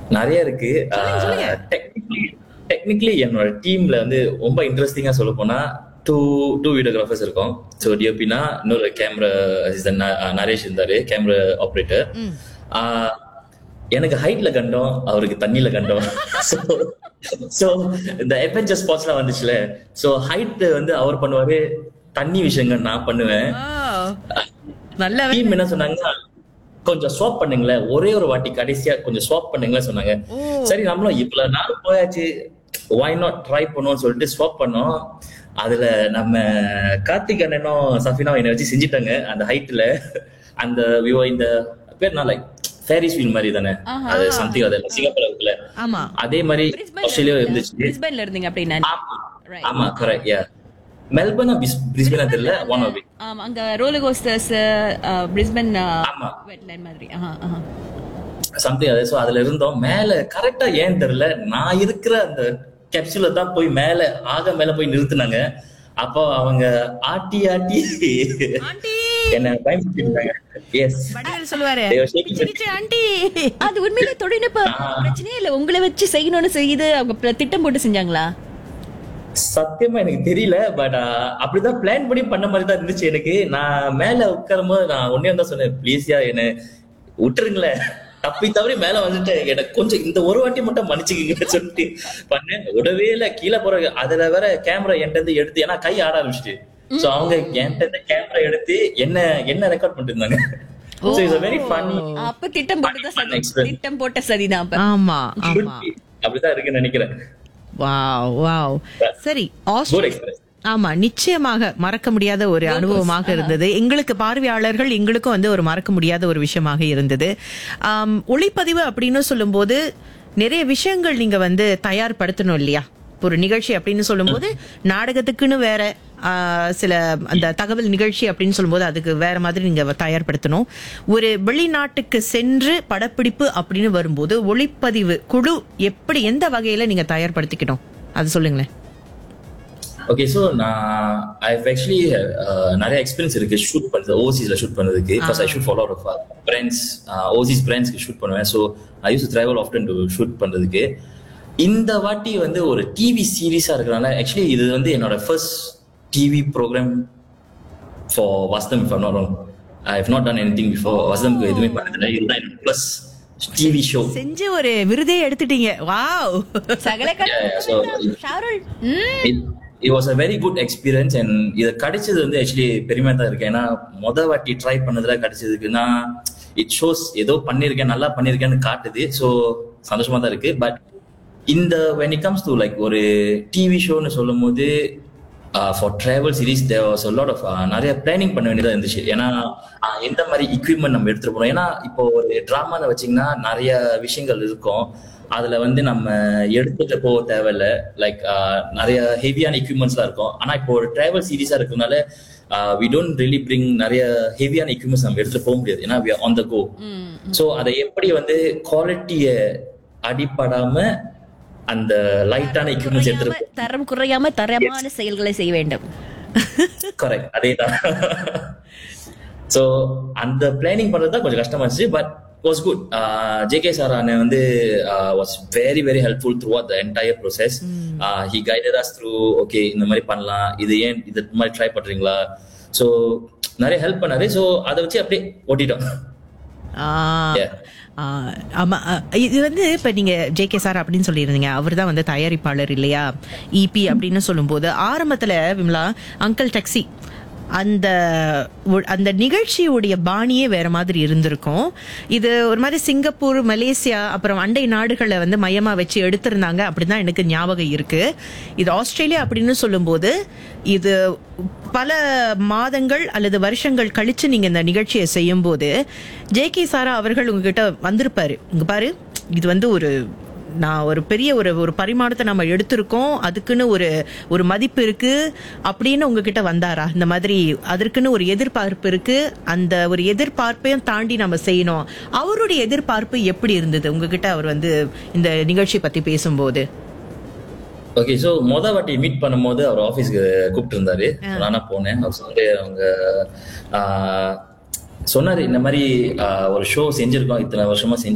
நிறைய இருக்கு technically technically என்னோட டீம்ல வந்து ரொம்ப இன்ட்ரெஸ்டிங்கா சொல்ல போனா டூ டூ வீடியோகிராஃபர்ஸ் இருக்கும் ஸோ டிஓபினா இன்னொரு கேமரா நரேஷ் இருந்தாரு கேமரா ஆப்ரேட்டர் எனக்கு ஹைட்ல கண்டோம் அவருக்கு தண்ணியில கண்டோம் ஸோ இந்த அட்வென்ச்சர் ஸ்பாட்ஸ்லாம் வந்துச்சுல ஸோ ஹைட் வந்து அவர் பண்ணுவாரு தண்ணி விஷயங்கள் நான் பண்ணுவேன் நல்ல டீம் என்ன சொன்னாங்க கொஞ்சம் ஸ்வாப் பண்ணுங்களேன் ஒரே ஒரு வாட்டி கடைசியா கொஞ்சம் ஸ்வாப் பண்ணுங்களேன் சொன்னாங்க சரி நம்மளும் இவ்வளவு நாள் போயாச்சு வாய் நாட் ட்ரை பண்ணுவோம்னு சொல்லிட்டு ஸ்வாப் பண்ணோம் அதுல நம்ம கார்த்திக் அண்ணனும் சஃபினாவும் என்னை வச்சு செஞ்சுட்டாங்க அந்த ஹைட்ல அந்த விவோ இந்த பேர் நான் லைக் ஃபேரிஸ் வீல் மாதிரி தானே அது சம்திங் அது சிங்கப்பூர் இருக்குல்ல ஆமா அதே மாதிரி ஆஸ்திரேலியா இருந்துச்சு பிரிஸ்பேன்ல இருந்தீங்க அப்படின்னா ஆமா ஆமா கரெக்ட் யா மெல்பர்னா பிரிஸ்பேனா தெரியல ஒன் ஆஃப் இட் ஆமா அங்க ரோலர் கோஸ்டர்ஸ் பிரிஸ்பேன் ஆமா வெட்லேண்ட் மாதிரி ஆஹா, ஆஹா. சம்திங் அது ஸோ அதுல இருந்தோம் மேல கரெக்டா ஏன் தெரியல நான் இருக்கிற அந்த கேப்சூல தான் போய் மேல ஆக மேல போய் நிறுத்துனாங்க அப்போ அவங்க ஆட்டி ஆட்டி ஆண்டி என்ன பயன்படுத்திருந்தாங்க எஸ் வடிவேல் சொல்லுவாரு They were shaking சிரிச்சு, ஆண்டி அது உண்மையிலே தொழில்நுட்ப பிரச்சனையே இல்ல உங்களை வச்சு செய்யணும்னு செய்யுது அவங்க பிர- திட்டம் போட்டு செஞ்சாங்களா சத்தியமா எனக்கு தெரியல பட் அப்படிதான் பிளான் பண்ணி பண்ண மாதிரி தான் இருந்துச்சு எனக்கு நான் மேல உட்காரும் போது நான் ஒன்னே தான் சொன்னேன் ப்ளீஸ்யா என்ன விட்டுருங்களேன் தப்பி தவறி மேல வந்துட்டேன் எனக்கு கொஞ்சம் இந்த ஒரு வாட்டி மட்டும் மன்னிச்சுக்கீங்கன்னு சொல்லிட்டு பண்ணேன் விடவே இல்ல கீழே போற அதுல வேற கேமரா என்கிட்ட இருந்து எடுத்து ஏன்னா கை ஆட ஆரம்பிச்சிட்டு சோ அவங்க என்கிட்ட இருந்து கேமரா எடுத்து என்ன என்ன ரெக்கார்ட் பண்ணிட்டு இருந்தாங்க So it's a very funny அப்ப திட்டம் போட்டதா Fun சதி experience. திட்டம் போட்ட சரிதான் அப்ப ஆமா should ஆமா be. அப்படிதான் இருக்குன்னு நினைக்கிறேன் வாவ் வாவ் சரி குட் ஆஸ்திரேலியா எக்ஸ்பிரஸ் ஆமா நிச்சயமாக மறக்க முடியாத ஒரு அனுபவமாக இருந்தது எங்களுக்கு பார்வையாளர்கள் எங்களுக்கும் வந்து ஒரு மறக்க முடியாத ஒரு விஷயமாக இருந்தது ஆம், ஒளிப்பதிவு அப்படின்னு சொல்லும்போது நிறைய விஷயங்கள் நீங்க வந்து தயார்படுத்தணும் இல்லையா ஒரு நிகழ்ச்சி அப்படின்னு சொல்லும்போது நாடகத்துக்குன்னு வேற ஆ, சில அந்த தகவல் நிகழ்ச்சி அப்படின்னு சொல்லும்போது அதுக்கு வேற மாதிரி நீங்க தயார்படுத்தணும் ஒரு வெளிநாட்டுக்கு சென்று படப்பிடிப்பு அப்படின்னு வரும்போது ஒளிப்பதிவு குழு எப்படி எந்த வகையில நீங்க தயார்படுத்திக்கணும் அது சொல்லுங்களேன் ஓகே ஸோ நான் ஐ ஆக்சுவலி நிறைய எக்ஸ்பீரியன்ஸ் இருக்கு ஷூட் பண்ணுறது ஓவர்சீஸ்ல ஷூட் பண்ணதுக்கு because I shoot follow of brands overseas பிராண்ட்ஸ்க்கு ஷூட் பண்ணுவேன் so I use travel often to shoot பண்ணுறதுக்கு இந்த வாட்டி வந்து ஒரு டிவி சீரீஸாக இருக்கிறனால ஆக்சுவலி இது வந்து என்னோட first TV program for Vasantham if not wrong I have not done anything before வஸ்தம்க்கு எதுவுமே பண்ணதில்லை இதுதான் என்னோட ப்ளஸ் டிவி ஷோ செஞ்சு ஒரு விருதே எடுத்துட்டீங்க வாவ் சகல Yeah, so it- ஷாருல் it it was a very good experience and இது கிடைச்சது வந்து ஆக்சுவலி பெருமையா தான் இருக்கு ஏன்னா மொத வாட்டி ட்ரை பண்ணதுல கிடைச்சதுக்குன்னா இட் ஷோஸ் ஏதோ பண்ணிருக்கேன் நல்லா பண்ணிருக்கேன்னு காட்டுது ஸோ சந்தோஷமா தான் இருக்கு பட் இந்த when it comes to like ஒரு டிவி ஷோன்னு சொல்லும் போது for travel series there was a lot of uh, நிறைய பிளானிங் பண்ண வேண்டியதா இருந்துச்சு ஏன்னா uh, எந்த மாதிரி equipment நம்ம எடுத்துட்டு போகணும் ஏன்னா இப்போ ஒரு டிராமால வச்சீங்கன்னா நிறைய விஷயங்கள் இருக்கும் அதுல வந்து நம்ம எடுத்துட்டு போக தேவையில்ல லைக் நிறைய ஹெவியான எக்யூப்மெண்ட்ஸ்லாம் இருக்கும் ஆனா இப்போ ஒரு டிராவல் சீரீஸா இருக்கனால வி டோன்ட் ரியலி பிரிங் நிறைய ஹெவியான எக்யூப்மெண்ட்ஸ் நம்ம எடுத்துட்டு போக முடியாது ஏன்னா ஆன் த கோ ஸோ அதை எப்படி வந்து குவாலிட்டிய அடிப்படாம அந்த லைட்டான எக்யூப்மெண்ட்ஸ் எடுத்துட்டு குறையாம, தரம் குறையாம தரமான செயல்களை செய்ய வேண்டும் கரெக்ட் அதேதான் ஸோ அந்த பிளானிங் பண்றது தான் கொஞ்சம் கஷ்டமா இருந்துச்சு but was good JK sir அண்ணன் வந்து was very very helpful throughout the entire process he guided us through okay இந்த மாதிரி பண்ணலாம் இது ஏன் இது மாதிரி ட்ரை பண்றீங்களா ஸோ நிறைய ஹெல்ப் பண்ணாரு ஸோ அதை வச்சு அப்படியே ஓட்டிட்டோம் ஆ, Yeah. ஆ, ஆமா ஆ, இது வந்து இப்ப நீங்க ஜே கே சார் அப்படின்னு சொல்லியிருந்தீங்க அவர் தான் வந்து தயாரிப்பாளர் இல்லையா இபி அப்படின்னு சொல்லும்போது ஆரம்பத்துல விமலா அங்கிள் டாக்ஸி அந்த ஒ- அந்த நிகழ்ச்சியுடைய பாணியே வேற மாதிரி இருந்திருக்கும் இது ஒரு மாதிரி சிங்கப்பூர் மலேசியா அப்புறம் அண்டை நாடுகளை வந்து மையமா வச்சு எடுத்திருந்தாங்க அப்படிதான் எனக்கு ஞாபகம் இருக்கு இது ஆஸ்திரேலியா அப்படின்னு சொல்லும்போது இது பல மாதங்கள் அல்லது வருஷங்கள் கழிச்சு நீங்க இந்த நிகழ்ச்சியை செய்யும் போது ஜே கே சாரா அவர்கள் உங்ககிட்ட வந்திருப்பாரு இங்க பாரு இது வந்து ஒரு நான் ஒரு பெரிய ஒரு ஒரு பரிமாணத்தை நம்ம எடுத்திருக்கோம் அதுக்குன்னு ஒரு ஒரு மதிப்பு இருக்கு அப்படின்னு உங்ககிட்ட வந்தாரா இந்த மாதிரி அதற்குன்னு ஒரு எதிர்பார்ப்பு இருக்கு அந்த ஒரு எதிர்பார்ப்பையும் தாண்டி நம்ம செய்யணும் அவருடைய எதிர்பார்ப்பு எப்படி இருந்தது உங்ககிட்ட அவர் வந்து இந்த நிகழ்ச்சி பத்தி பேசும்போது ஓகே ஸோ மொதல் வாட்டி மீட் பண்ணும்போது அவர் ஆஃபீஸ்க்கு கூப்பிட்டு இருந்தாரு நானா போனேன் அவர் சொன்னாரு அவங்க ஆஹ், சொன்னாரு இந்த மாதிரி ஆஹ், ஒரு ஷோ செஞ்சிருக்கோம் இத்தனை வருஷமா செஞ்சு